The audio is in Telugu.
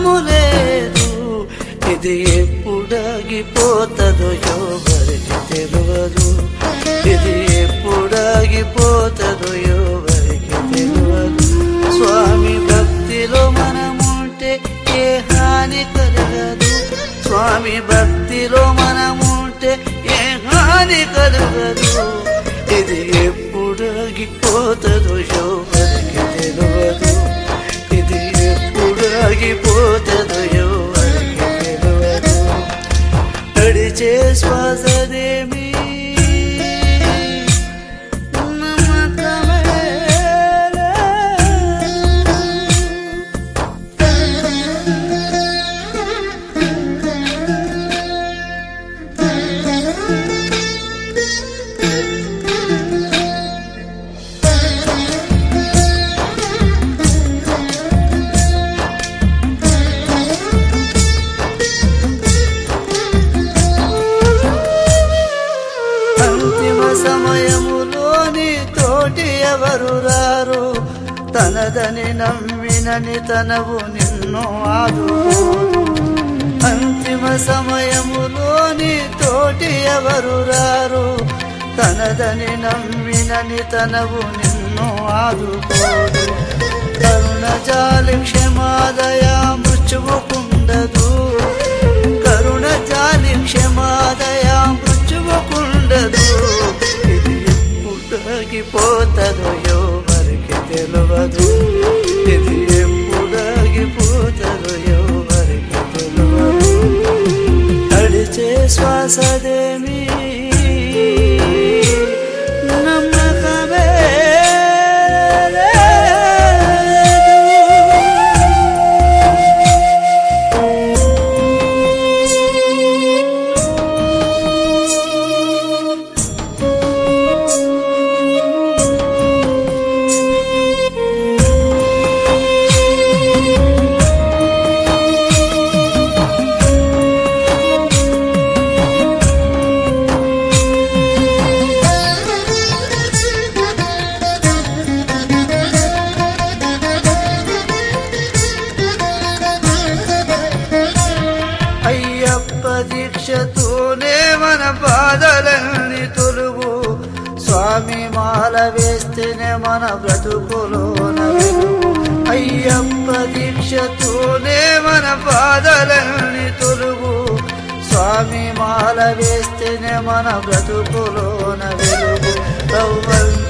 అంతము లేదు ఇది ఎప్పుడాగిపోతుందో ఎవరికి తెలియదు ఇది ఎప్పుడాగిపోతుందో ఎవరికి తెలియదు స్వామి భక్తిలో మనముంటే ఏ హాని కలగదు స్వామి భక్తిలో మనముంటే ఏ హాని కలగదు ఇది ఎప్పుడాగిపోతుందో ఎవరికి తెలియదు ఇది ఎప్పుడు ఆగిపోతుందో ఎవరికి తెలియదు నడిచే శ్వాసదేమి నమ్మకమే అంతిమ సమయములోని తోటి ఎవరు రారు తనదని నమ్మినని తనవు నిన్ను ఆదుకోదు అంతిమ సమయములోని తోటి ఎవరు రారు తనదని నమ్మినని తనవు నిన్ను ఆదుకోదు కరుణ జాలి క్షమాదయా మృత్యువుకుండదు కరుణ జాలి క్షమాదయా మృత్యువుకుండదు ఇది ఎప్పుడు ఆగిపోతుందో ఎవరికి తెలియదు ఇది ఎప్పుడు ఆగిపోతుందో ఎవరికి తెలియదు నడిచే శ్వాసదేమి నమ్మకమే అయ్యప్ప దీక్షతోనే మన బాధలన్నీ తొలుగు స్వామి మాల వేస్తేనే మన బ్రతుకులోన వెలుగు అయ్యప్ప దీక్షతోనే మన బాధలన్నీ తొలుగు స్వామి మాల వేస్తేనే మన బ్రతుకులోన వెలుగు రవ్వల్